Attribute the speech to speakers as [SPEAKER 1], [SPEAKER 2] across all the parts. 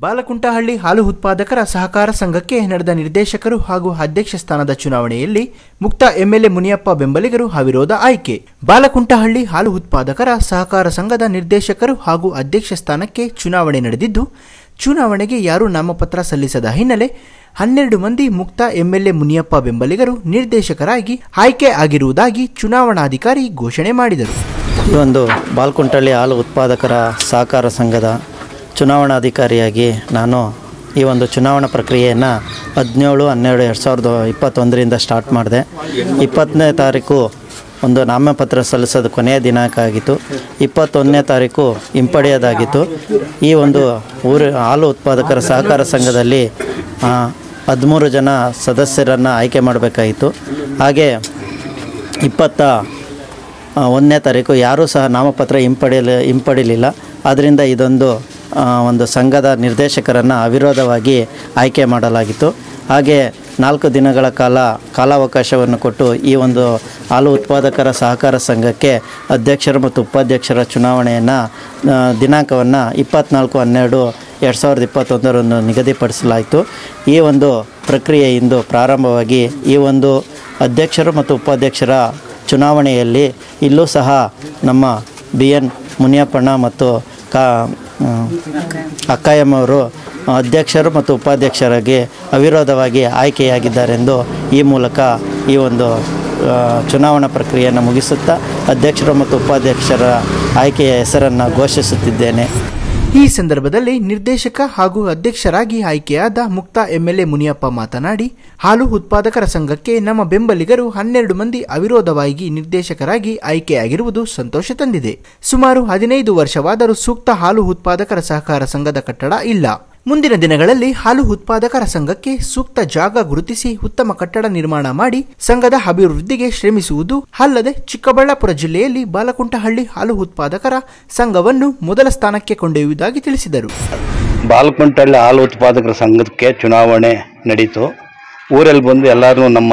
[SPEAKER 1] ಬಾಲಕುಂಟಹಳ್ಳಿ ಹಾಲು ಉತ್ಪಾದಕರ ಸಹಕಾರ ಸಂಘಕ್ಕೆ ನಡೆದ ನಿರ್ದೇಶಕರು ಹಾಗೂ ಅಧ್ಯಕ್ಷ ಸ್ಥಾನದ ಚುನಾವಣೆಯಲ್ಲಿ ಮುಕ್ತ ಎಂಎಲ್ಎ ಮುನಿಯಪ್ಪ ಬೆಂಬಲಿಗರು ಅವಿರೋಧ ಆಯ್ಕೆ ಬಾಲಕುಂಟಹಳ್ಳಿ ಹಾಲು ಉತ್ಪಾದಕರ ಸಹಕಾರ ಸಂಘದ ನಿರ್ದೇಶಕರು ಹಾಗೂ ಅಧ್ಯಕ್ಷ ಸ್ಥಾನಕ್ಕೆ ಚುನಾವಣೆ ನಡೆದಿದ್ದು ಚುನಾವಣೆಗೆ ಯಾರೂ ನಾಮಪತ್ರ ಸಲ್ಲಿಸದ ಹಿನ್ನೆಲೆ ಹನ್ನೆರಡು ಮಂದಿ ಮುಕ್ತ ಎಂಎಲ್ಎ ಮುನಿಯಪ್ಪ ಬೆಂಬಲಿಗರು ನಿರ್ದೇಶಕರಾಗಿ ಆಯ್ಕೆ ಆಗಿರುವುದಾಗಿ ಚುನಾವಣಾಧಿಕಾರಿ ಘೋಷಣೆ ಮಾಡಿದರು
[SPEAKER 2] ಈ ಒಂದು ಬಾಲ್ಕುಂಟಳ್ಳಿ ಹಾಲು ಉತ್ಪಾದಕರ ಸಹಕಾರ ಸಂಘದ ಚುನಾವಣಾಧಿಕಾರಿಯಾಗಿ ನಾನು ಈ ಒಂದು ಚುನಾವಣಾ ಪ್ರಕ್ರಿಯೆಯನ್ನು ಹದಿನೇಳು ಹನ್ನೆರಡು ಎರಡು ಸಾವಿರದ ಇಪ್ಪತ್ತೊಂದರಿಂದ ಸ್ಟಾರ್ಟ್ ಮಾಡಿದೆ ಇಪ್ಪತ್ತನೇ ತಾರೀಕು ಒಂದು ನಾಮಪತ್ರ ಸಲ್ಲಿಸೋದು ಕೊನೆಯ ದಿನಾಂಕ ಆಗಿತ್ತು ಇಪ್ಪತ್ತೊಂದನೇ ತಾರೀಕು ಹಿಂಪಡೆಯೋದಾಗಿತ್ತು ಈ ಒಂದು ಊರು ಹಾಲು ಉತ್ಪಾದಕರ ಸಹಕಾರ ಸಂಘದಲ್ಲಿ ಆ, ಹದಿಮೂರು ಜನ ಸದಸ್ಯರನ್ನು ಆಯ್ಕೆ ಮಾಡಬೇಕಾಗಿತ್ತು ಹಾಗೆ ಇಪ್ಪತ್ತ ಆ, ಒಂದನೇ ತಾರೀಕು ಯಾರೂ ಸಹ ನಾಮಪತ್ರ ಹಿಂಪಡೆಯಲು ಹಿಂಪಡಿಲಿಲ್ಲ ಆದ್ದರಿಂದ ಇದೊಂದು ಆ, ಒಂದು ಸಂಘದ ನಿರ್ದೇಶಕರನ್ನು ಅವಿರೋಧವಾಗಿ ಆಯ್ಕೆ ಮಾಡಲಾಗಿತ್ತು ಹಾಗೆ ನಾಲ್ಕು ದಿನಗಳ ಕಾಲ ಕಾಲಾವಕಾಶವನ್ನು ಕೊಟ್ಟು ಈ ಒಂದು ಹಾಲು ಉತ್ಪಾದಕರ ಸಹಕಾರ ಸಂಘಕ್ಕೆ ಅಧ್ಯಕ್ಷರು ಮತ್ತು ಉಪಾಧ್ಯಕ್ಷರ ಚುನಾವಣೆಯನ್ನು ದಿನಾಂಕವನ್ನು ಇಪ್ಪತ್ನಾಲ್ಕು ಹನ್ನೆರಡು ಎರಡು ಸಾವಿರದ ಇಪ್ಪತ್ತೊಂದರಂದು ನಿಗದಿಪಡಿಸಲಾಯಿತು ಈ ಒಂದು ಪ್ರಕ್ರಿಯೆ ಇಂದು ಪ್ರಾರಂಭವಾಗಿ ಈ ಒಂದು ಅಧ್ಯಕ್ಷರು ಮತ್ತು ಉಪಾಧ್ಯಕ್ಷರ ಚುನಾವಣೆಯಲ್ಲಿ ಇಲ್ಲೂ ಸಹ ನಮ್ಮ ಬಿ ಎನ್ ಮುನಿಯಪ್ಪಣ್ಣ ಮತ್ತು ಕಾ ಅಕ್ಕಯ್ಯಮ್ಮವರು ಅಧ್ಯಕ್ಷರು ಮತ್ತು ಉಪಾಧ್ಯಕ್ಷರಾಗಿ ಅವಿರೋಧವಾಗಿ ಆಯ್ಕೆಯಾಗಿದ್ದಾರೆಂದು ಈ ಮೂಲಕ ಈ ಒಂದು ಆ, ಚುನಾವಣಾ ಪ್ರಕ್ರಿಯೆಯನ್ನು ಮುಗಿಸುತ್ತಾ ಅಧ್ಯಕ್ಷರು ಮತ್ತು ಉಪಾಧ್ಯಕ್ಷರ ಆಯ್ಕೆಯ ಹೆಸರನ್ನು ಘೋಷಿಸುತ್ತಿದ್ದೇನೆ
[SPEAKER 1] ಈ ಸಂದರ್ಭದಲ್ಲಿ ನಿರ್ದೇಶಕ ಹಾಗೂ ಅಧ್ಯಕ್ಷರಾಗಿ ಆಯ್ಕೆಯಾದ ಮುಕ್ತ ಎಂಎಲ್ಎ ಮುನಿಯಪ್ಪ ಮಾತನಾಡಿ ಹಾಲು ಉತ್ಪಾದಕರ ಸಂಘಕ್ಕೆ ನಮ್ಮ ಬೆಂಬಲಿಗರು ಹನ್ನೆರಡು ಮಂದಿ ಅವಿರೋಧವಾಗಿ ನಿರ್ದೇಶಕರಾಗಿ ಆಯ್ಕೆಯಾಗಿರುವುದು ಸಂತೋಷ ತಂದಿದೆ ಸುಮಾರು ಹದಿನೈದು ವರ್ಷವಾದರೂ ಸೂಕ್ತ ಹಾಲು ಉತ್ಪಾದಕರ ಸಹಕಾರ ಸಂಘದ ಕಟ್ಟಡ ಇಲ್ಲ ಮುಂದಿನ ದಿನಗಳಲ್ಲಿ ಹಾಲು ಉತ್ಪಾದಕರ ಸಂಘಕ್ಕೆ ಸೂಕ್ತ ಜಾಗ ಗುರುತಿಸಿ ಉತ್ತಮ ಕಟ್ಟಡ ನಿರ್ಮಾಣ ಮಾಡಿ ಸಂಘದ ಅಭಿವೃದ್ಧಿಗೆ ಶ್ರಮಿಸುವುದು ಅಲ್ಲದೆ ಚಿಕ್ಕಬಳ್ಳಾಪುರ ಜಿಲ್ಲೆಯಲ್ಲಿ ಬಾಲಕುಂಟಹಳ್ಳಿ ಹಾಲು ಉತ್ಪಾದಕರ ಸಂಘವನ್ನು ಮೊದಲ ಸ್ಥಾನಕ್ಕೆ ಕೊಂಡೊಯ್ಯುವುದಾಗಿ ತಿಳಿಸಿದರು
[SPEAKER 3] ಬಾಲ್ಕುಂಟಳ್ಳಿ ಹಾಲು ಉತ್ಪಾದಕರ ಸಂಘಕ್ಕೆ ಚುನಾವಣೆ ನಡೀತು ಊರಲ್ಲಿ ಬಂದು ಎಲ್ಲರೂ ನಮ್ಮ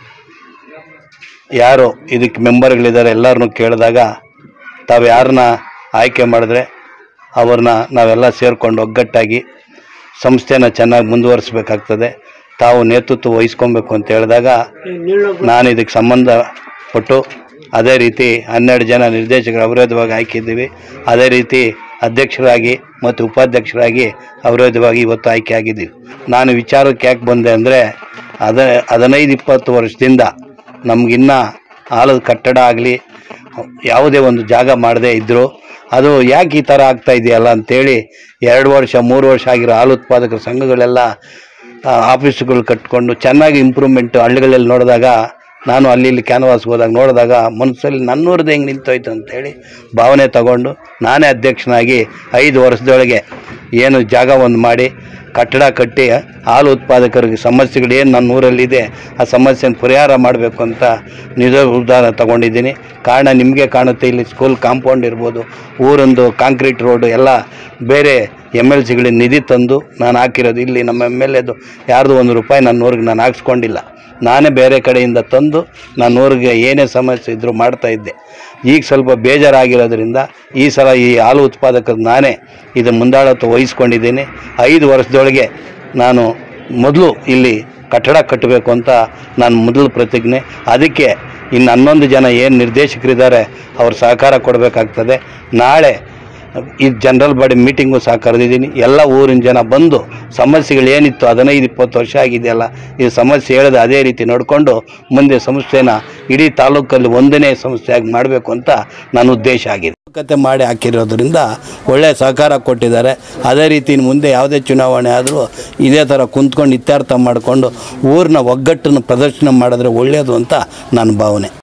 [SPEAKER 3] ಯಾರು ಇದಕ್ಕೆ ಮೆಂಬರ್ಗಳಿದ್ದಾರೆ ಎಲ್ಲರನ್ನೂ ಕೇಳಿದಾಗ ತಾವು ಯಾರನ್ನ ಆಯ್ಕೆ ಮಾಡಿದ್ರೆ ಅವ್ರನ್ನ ನಾವೆಲ್ಲ ಸೇರಿಕೊಂಡು ಒಗ್ಗಟ್ಟಾಗಿ ಸಂಸ್ಥೆನ ಚೆನ್ನಾಗಿ ಮುಂದುವರಿಸ್ಬೇಕಾಗ್ತದೆ ತಾವು ನೇತೃತ್ವ ವಹಿಸ್ಕೊಬೇಕು ಅಂತ ಹೇಳಿದಾಗ ನಾನು ಇದಕ್ಕೆ ಸಂಬಂಧಪಟ್ಟು ಅದೇ ರೀತಿ ಹನ್ನೆರಡು ಜನ ನಿರ್ದೇಶಕರು ಅವಿರೋಧವಾಗಿ ಆಯ್ಕಿದ್ದೀವಿ ಅದೇ ರೀತಿ ಅಧ್ಯಕ್ಷರಾಗಿ ಮತ್ತು ಉಪಾಧ್ಯಕ್ಷರಾಗಿ ಅವಿರೋಧವಾಗಿ ಇವತ್ತು ಆಯ್ಕೆ ಆಗಿದ್ದೀವಿ ನಾನು ವಿಚಾರಕ್ಕೆ ಯಾಕೆ ಬಂದೆ ಅಂದರೆ ಅದ ಹದಿನೈದು ಇಪ್ಪತ್ತು ವರ್ಷದಿಂದ ನಮಗಿನ್ನ ಹಾಲದ ಕಟ್ಟಡ ಆಗಲಿ ಯಾವುದೇ ಒಂದು ಜಾಗ ಮಾಡದೇ ಇದ್ದರು ಅದು ಯಾಕೆ ಈ ಥರ ಆಗ್ತಾ ಇದೆಯಲ್ಲ ಅಂತೇಳಿ ಎರಡು ವರ್ಷ ಮೂರು ವರ್ಷ ಆಗಿರೋ ಹಾಲು ಉತ್ಪಾದಕರ ಸಂಘಗಳೆಲ್ಲ ಆ, ಆಫೀಸುಗಳು ಕಟ್ಕೊಂಡು ಚೆನ್ನಾಗಿ ಇಂಪ್ರೂವ್ಮೆಂಟ್ ಹಳ್ಳಿಗಳಲ್ಲಿ ನೋಡಿದಾಗ ನಾನು ಅಲ್ಲಿ ಇಲ್ಲಿ ಕ್ಯಾನ್ವಾಸ್ಗೆ ಹೋದಾಗ ನೋಡಿದಾಗ ಮನಸ್ಸಲ್ಲಿ ನನ್ನೂರದ್ದು ಹೆಂಗೆ ನಿಂತೋಯ್ತು ಅಂತೇಳಿ ಭಾವನೆ ತಗೊಂಡು ನಾನೇ ಅಧ್ಯಕ್ಷನಾಗಿ ಐದು ವರ್ಷದೊಳಗೆ ಏನು ಜಾಗ ಒಂದು ಮಾಡಿ ಕಟ್ಟಡ ಕಟ್ಟಿ ಹಾಲು ಉತ್ಪಾದಕರಿಗೆ ಸಮಸ್ಯೆಗಳು ಏನು ನನ್ನ ಊರಲ್ಲಿದೆ ಆ ಸಮಸ್ಯೆನ ಪರಿಹಾರ ಮಾಡಬೇಕು ಅಂತ ನಿರ್ಧಾರ ತಗೊಂಡಿದ್ದೀನಿ ಕಾರಣ ನಿಮಗೆ ಕಾಣುತ್ತೆ ಇಲ್ಲಿ ಸ್ಕೂಲ್ ಕಾಂಪೌಂಡ್ ಇರ್ಬೋದು ಊರೊಂದು ಕಾಂಕ್ರೀಟ್ ರೋಡು ಎಲ್ಲ ಬೇರೆ ಎಮ್ ಎಲ್ ಸಿಗಳಿಗೆ ನಿಧಿ ತಂದು ನಾನು ಹಾಕಿರೋದು ಇಲ್ಲಿ ನಮ್ಮ ಎಮ್ ಎಲ್ ಎದು ಯಾರ್ದು ಒಂದು ರೂಪಾಯಿ ನನ್ನ ಊರಿಗೆ ನಾನು ಹಾಕ್ಸ್ಕೊಂಡಿಲ್ಲ ನಾನೇ ಬೇರೆ ಕಡೆಯಿಂದ ತಂದು ನನ್ನ ಊರಿಗೆ ಏನೇ ಸಮಸ್ಯೆ ಇದ್ದರೂ ಮಾಡ್ತಾ ಇದ್ದೆ ಈಗ ಸ್ವಲ್ಪ ಬೇಜಾರಾಗಿರೋದ್ರಿಂದ ಈ ಸಲ ಈ ಹಾಲು ಉತ್ಪಾದಕರು ನಾನೇ ಇದು ಮುಂದಾಳತ್ವ ವಹಿಸ್ಕೊಂಡಿದ್ದೀನಿ ಐದು ವರ್ಷದೊಳಗೆ ನಾನು ಮೊದಲು ಇಲ್ಲಿ ಕಟ್ಟಡ ಕಟ್ಟಬೇಕು ಅಂತ ನಾನು ಮೊದಲು ಪ್ರತಿಜ್ಞೆ ಅದಕ್ಕೆ ಇನ್ನು ಹನ್ನೊಂದು ಜನ ಏನು ನಿರ್ದೇಶಕರಿದ್ದಾರೆ ಅವ್ರ ಸಹಕಾರ ಕೊಡಬೇಕಾಗ್ತದೆ ನಾಳೆ ಈ ಜನರಲ್ ಬಾಡಿ ಮೀಟಿಂಗು ಸಹ ಕರೆದಿದ್ದೀನಿ ಎಲ್ಲ ಊರಿನ ಜನ ಬಂದು ಸಮಸ್ಯೆಗಳು ಏನಿತ್ತು ಹದಿನೈದು ಇಪ್ಪತ್ತು ವರ್ಷ ಆಗಿದೆಯಲ್ಲ ಈ ಸಮಸ್ಯೆ ಹೇಳಿದ ಅದೇ ರೀತಿ ನಡ್ಕೊಂಡು ಮುಂದೆ ಸಂಸ್ಥೆನ ಇಡೀ ತಾಲೂಕಲ್ಲಿ ಒಂದನೇ ಸಂಸ್ಥೆಯಾಗಿ ಮಾಡಬೇಕು ಅಂತ ನನ್ನ ಉದ್ದೇಶ ಆಗಿದೆ ಕತೆ ಮಾಡಿ ಹಾಕಿರೋದ್ರಿಂದ ಒಳ್ಳೆಯ ಸಹಕಾರ ಕೊಟ್ಟಿದ್ದಾರೆ ಅದೇ ರೀತಿ ಇನ್ನು ಮುಂದೆ ಯಾವುದೇ ಚುನಾವಣೆ ಆದರೂ ಇದೇ ಥರ ಕುಂತ್ಕೊಂಡು ಇತ್ಯರ್ಥ ಮಾಡಿಕೊಂಡು ಊರಿನ ಒಗ್ಗಟ್ಟನ್ನು ಪ್ರದರ್ಶನ ಮಾಡಿದ್ರೆ ಒಳ್ಳೆಯದು ಅಂತ ನನ್ನ ಭಾವನೆ